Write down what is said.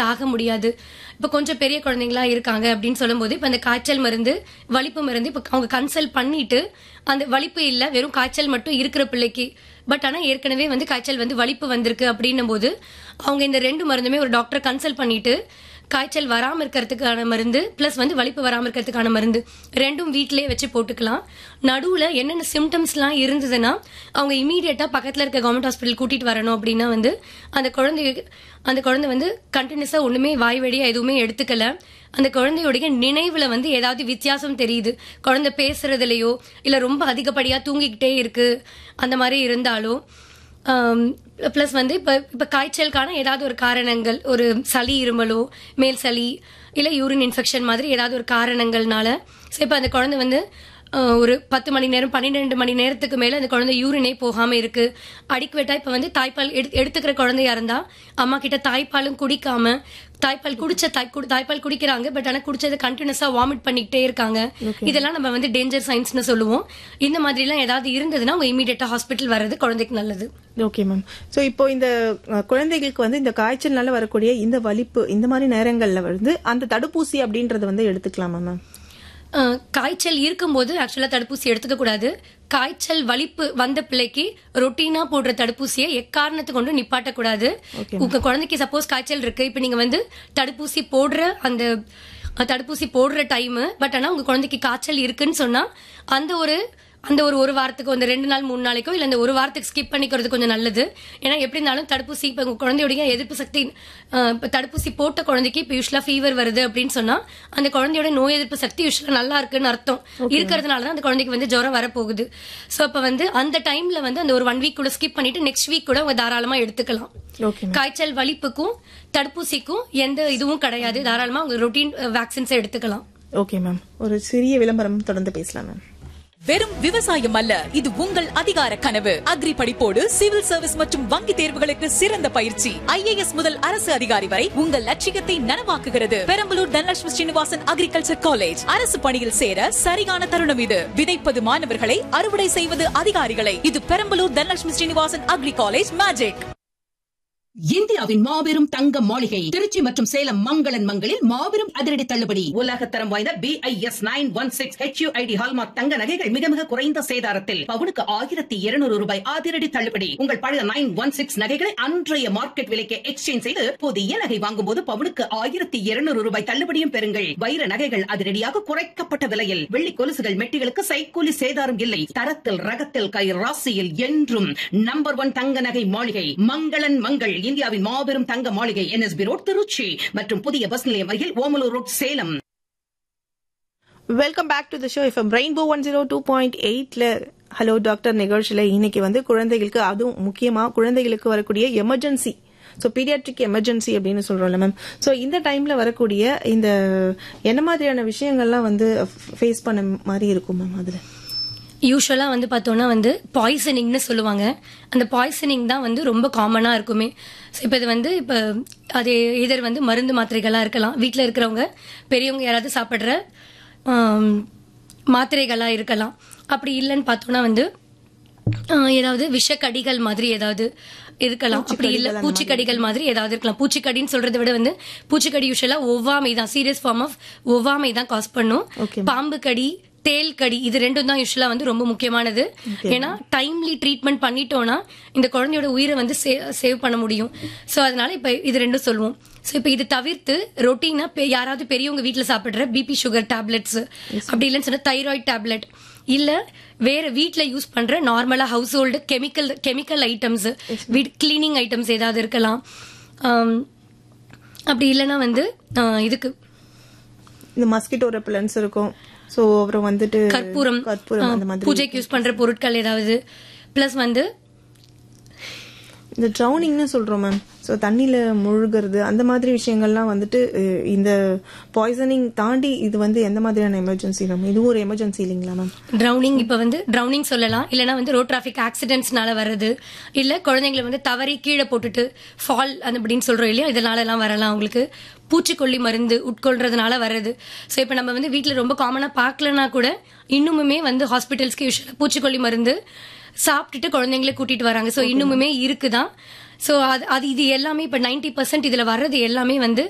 admit ஆக முடியாது இப்போ கொஞ்சம் பெரிய குழந்தைங்களா இருக்காங்க அப்படின்னு சொல்லும்போது இப்போ அந்த காய்ச்சல் மருந்து வலிப்பு மருந்து இப்போ அவங்க கன்சல்ட் பண்ணிட்டு அந்த வலிப்பு இல்ல வெறும் காய்ச்சல் மட்டும் இருக்கிற பிள்ளைக்கு பட் ஆனா ஏற்கனவே வந்து காய்ச்சல் வந்து வலிப்பு வந்திருக்கு அப்படின்னும் போது அவங்க இந்த ரெண்டு மருந்துமே ஒரு டாக்டர் கன்சல்ட் பண்ணிட்டு காய்ச்சல் வராம இருக்கிறதுக்கான மருந்து பிளஸ் வந்து வலிப்பு வராம இருக்கிறதுக்கான மருந்து ரெண்டும் வீட்டிலேயே வச்சு போட்டுக்கலாம் நடுவுல என்னென்ன சிம்டம்ஸ்லாம் இருந்ததுன்னா அவங்க இமீடியட்டா பக்கத்துல இருக்க கவர்மெண்ட் ஹாஸ்பிட்டல் கூட்டிட்டு வரணும் அப்படின்னா வந்து அந்த குழந்தை அந்த குழந்தை வந்து கண்டினியூஸா ஒண்ணுமே வாய் வழியா எதுவுமே எடுத்துக்கல அந்த குழந்தையுடைய நினைவுல வந்து ஏதாவது வித்தியாசம் தெரியுது குழந்தை பேசுறதுலயோ இல்ல ரொம்ப அதிகப்படியா தூங்கிக்கிட்டே இருக்கு அந்த மாதிரி இருந்தாலோ ப்ளஸ் வந்து இப்போ இப்போ காய்ச்சலுக்கான ஏதாவது ஒரு காரணங்கள் ஒரு சளி இருமலோ மேல் சளி இல்லை யூரின் இன்ஃபெக்ஷன் மாதிரி ஏதாவது ஒரு காரணங்கள்னால ஸோ இப்போ அந்த குழந்தை வந்து அஹ், ஒரு பத்து மணி நேரம் பன்னிரெண்டு மணி நேரத்துக்கு மேல அந்த குழந்தை யூரினே போகாம இருக்கு அடிக்குவேட்டா இப்ப வந்து தாய்ப்பால் எடுத்து- எடுத்துக்கிற குழந்தையா இருந்தா அம்மா கிட்ட தாய்ப்பாலும் குடிக்காம தாய்ப்பால் குடிச்ச தாய் குடி- தாய்ப்பால் குடிக்கிறாங்க பட் ஆனா குடிச்சதை கண்டினியூஸா வாமிட் பண்ணிக்கிட்டே இருக்காங்க இதெல்லாம் நம்ம வந்து டேஞ்சர் சைன்ஸ்னு சொல்லுவோம் இந்த மாதிரி எல்லாம் ஏதாவது இருந்ததுன்னா அவங்க இமீடியட்டா ஹாஸ்பிட்டல் வர்றது குழந்தைக்கு நல்லது ஓகே மேம் சோ இப்போ இந்த அஹ், குழந்தைகளுக்கு வந்து இந்த காய்ச்சல்னால வரக்கூடிய இந்த வலிப்பு இந்த மாதிரி நேரங்கள்ல வந்து அந்த தடுப்பூசி அப்படின்றத வந்து எடுத்துக்கலாமா மேம் அஹ், காய்ச்சல் இருக்கும்போது ஆக்சுவலா தடுப்பூசி எடுத்துக்க கூடாது காய்ச்சல் வலிப்பு வந்த பிள்ளைக்கு ரொட்டீனா போடுற தடுப்பூசியை எக்காரணத்தை கொண்டு நிப்பாட்டக்கூடாது உங்க குழந்தைக்கு சப்போஸ் காய்ச்சல் இருக்கு இப்ப நீங்க வந்து தடுப்பூசி போடுற அந்த அஹ், தடுப்பூசி போடுற டைம் பட் ஆனா உங்க குழந்தைக்கு காய்ச்சல் இருக்குன்னு சொன்னா அந்த ஒரு அந்த ஒரு ஒரு வாரத்துக்கு அந்த ரெண்டு நாள் மூணு நாளைக்கோ இல்ல அந்த ஒரு வாரத்துக்கு ஸ்கிப் பண்ணிக்கிறது கொஞ்சம் நல்லது ஏன்னா எப்படி இருந்தாலும் தடுப்பூசி இப்ப உங்க குழந்தையோட எதிர்ப்பு சக்தி அஹ், இப்ப தடுப்பூசி போட்ட குழந்தைக்கு இப்ப யூஸ்வலா ஃபீவர் வருது அப்படின்னு சொன்னா அந்த குழந்தையோட நோய் எதிர்ப்பு சக்தி யூஸ்வலா நல்லா இருக்குன்னு அர்த்தம் இருக்கிறதுனால தான் அந்த குழந்தைக்கு வந்து ஜுரம் வரப்போகுது சோ அப்ப வந்து அந்த டைம்ல வந்து அந்த ஒரு ஒன் வீக் கூட ஸ்கிப் பண்ணிட்டு நெக்ஸ்ட் வீக் கூட அவங்க தாராளமா எடுத்துக்கலாம் ஓகே காய்ச்சல் வலிப்புக்கும் தடுப்பூசிக்கும் எந்த இதுவும் கிடையாது தாராளமா அவங்க ரொட்டீன் வேக்சின்ஸ் எடுத்துக்கலாம் ஓகே மேம் ஒரு சிறிய விளம்பரம் தொடர்ந்து பேசலாம் மேம் வெறும் விவசாயம் அல்ல இது உங்கள் அதிகார கனவு அக்ரி படிப்போடு சிவில் சர்வீஸ் மற்றும் வங்கி தேர்வுகளுக்கு சிறந்த பயிற்சி ஐஏஎஸ் முதல் அரசு அதிகாரி வரை உங்கள் லட்சியத்தை நனவாக்குகிறது பெரம்பலூர் தனலட்சுமி ஸ்ரீனிவாசன் அக்ரிகல்ச்சர் காலேஜ் அரசு பணியில் சேர சரியான தருணம் இது விதைப்பது மாணவர்களை அறுவடை செய்வது அதிகாரிகளை இது Perambalur Dhanalakshmi Srinivasan agri college magic இந்தியாவின் மாபெரும் தங்க மாளிகை திருச்சி மற்றும் சேலம் மங்களன் மங்களில் மாபெரும் அதிரடி தள்ளுபடி உலகத்தரம் வாய்ந்த B I S nine one six HUID hallmark தங்க நகைகள் மிக மிக குறைந்த சேதாரத்தில் பவுனுக்கு ஆயிரத்தி இருநூறு ரூபாய் அதிரடி தள்ளுபடி உங்கள் பழைய நைன் ஒன் சிக்ஸ் நகைகளை அன்றைய மார்க்கெட் விலைக்கு எக்ஸ்சேஞ்ச் செய்து புதிய நகை வாங்கும் போது பவுனுக்கு ஆயிரத்தி இருநூறு ரூபாய் தள்ளுபடியும் பெறுங்கள் வைர நகைகள் அதிரடியாக குறைக்கப்பட்ட விலையில் வெள்ளி கொலுசுகள் மெட்டிகளுக்கு சைக்கூலி சேதாரம் இல்லை தரத்தில் ரகத்தில் கை ராசியில் என்றும் நம்பர் ஒன் தங்க நகை மாளிகை மங்களன் மங்கள் இந்தியாவின் மாபெரும் தங்க மாளிகை என்எஸ்பி ரோட் திருச்சி மற்றும் புதிய பஸ் நிலையம் அருகில் Omalur road Salem welcome back to the show FM rainbow one zero two point எயிட்ல ஹலோ டாக்டர் நிகழ்ச்சியில இன்னைக்கு வந்து குழந்தைகளுக்கு அதுவும் முக்கியமா குழந்தைகளுக்கு வரக்கூடிய எமர்ஜென்சி ஸோ பீடியாட்ரிக் எமர்ஜென்சி அப்படின்னு சொல்றோம்ல மேம் ஸோ இந்த டைம்ல வரக்கூடிய இந்த என்ன மாதிரியான விஷயங்கள்லாம் வந்து ஃபேஸ் பண்ண மாதிரி இருக்கும் மேம் அதுல யூஸ்வலா வந்து பார்த்தோம்னா வந்து பாய்சனிங்னு சொல்லுவாங்க அந்த பாய்சனிங் தான் வந்து ரொம்ப காமனா இருக்குமே ஸோ இப்போ இது வந்து இப்போ அது இதர் வந்து மருந்து மாத்திரைகளா இருக்கலாம் வீட்டில் இருக்கிறவங்க பெரியவங்க யாராவது சாப்பிட்ற ஆம், மாத்திரைகளா இருக்கலாம் அப்படி இல்லைன்னு பார்த்தோம்னா வந்து ஆஹ், ஏதாவது விஷக்கடிகள் மாதிரி ஏதாவது இருக்கலாம் அப்படி இல்ல பூச்சிக்கடிகள் மாதிரி ஏதாவது இருக்கலாம் பூச்சிக்கடின்னு சொல்றதை விட வந்து பூச்சிக்கடி யூஸ்வலா ஒவ்வாமை தான் சீரியஸ் ஃபார்ம் ஆஃப் ஒவ்வாமை தான் காஸ் பண்ணும் பாம்பு கடி தேல் கடி இது ரெண்டும் தான் யூஸ்வலா வந்து ரொம்ப முக்கியமானது ஏன்னா டைம்லி ட்ரீட்மெண்ட் பண்ணிட்டோம்னா இந்த குழந்தையோட உயிரை வந்து சேவ் பண்ண முடியும் சோ அதனால இப்ப இது ரெண்டும் சொல்லுவோம் சோ இப்ப இது தவிர்த்து ரொட்டீனா யாராவது பெரியவங்க வீட்ல சாப்பிடுற பிபி சுகர் டேப்லெட்ஸ் அப்படி இல்லைன்னு சொன்னா தைராய்டு டேப்லெட் இல்ல வேற வீட்ல யூஸ் பண்ற நார்மலா house hold chemical chemical items வீட் கிளீனிங் ஐட்டம்ஸ் ஏதாவது இருக்கலாம் ஆம், அப்படி இல்லைன்னா வந்து ஆஹ், இதுக்கு இந்த மஸ்கிட்டோ ரெப்பலன்ஸ் இருக்கும் ஸோ அப்புறம் வந்துட்டு கற்பூரம் கற்பூரம் அந்த ஆஹ், மாதிரி பூஜைக்கு யூஸ் பண்ற பொருட்கள் ஏதாவது பிளஸ் வந்து இந்த ட்ரௌனிங்னு சொல்றோம் மேம் ஸோ தண்ணியில முழுகிறது அந்த மாதிரி விஷயங்கள்லாம் வந்துட்டு அஹ், இந்த பாய்சனிங் தாண்டி இது வந்து எந்த மாதிரியான எமர்ஜென்சி மேம் இதுவும் ஒரு எமர்ஜென்சி இல்லைங்களா மேம் ட்ரௌனிங் இப்ப வந்து ட்ரௌனிங் சொல்லலாம் இல்லனா வந்து ரோட் டிராபிக் ஆக்சிடென்ட்ஸ்னால வர்றது இல்ல குழந்தைங்களை வந்து தவறி கீழே போட்டுட்டு ஃபால் அந்த அப்படின்னு சொல்றோம் இல்லையா இதனால எல்லாம் வரலாம் அவங்களுக்கு பூச்சிக்கொல்லி மருந்து உட்கொள்றதுனால வர்றது சோ இப்ப நம்ம வந்து வீட்ல ரொம்ப காமனா பார்க்கலனா கூட இன்னுமுமே வந்து ஹாஸ்பிட்டல்ஸ்க்கு யூஸ்வலா பூச்சிக்கொல்லி மருந்து சாப்பிட்டுட்டு குழந்தைங்களை கூட்டிட்டு வராங்க சோ இன்னுமுமே இருக்குதான் சோ அது அது இது எல்லாமே இப்ப 90% பர்சன்ட் இதுல வர்றது எல்லாமே வந்து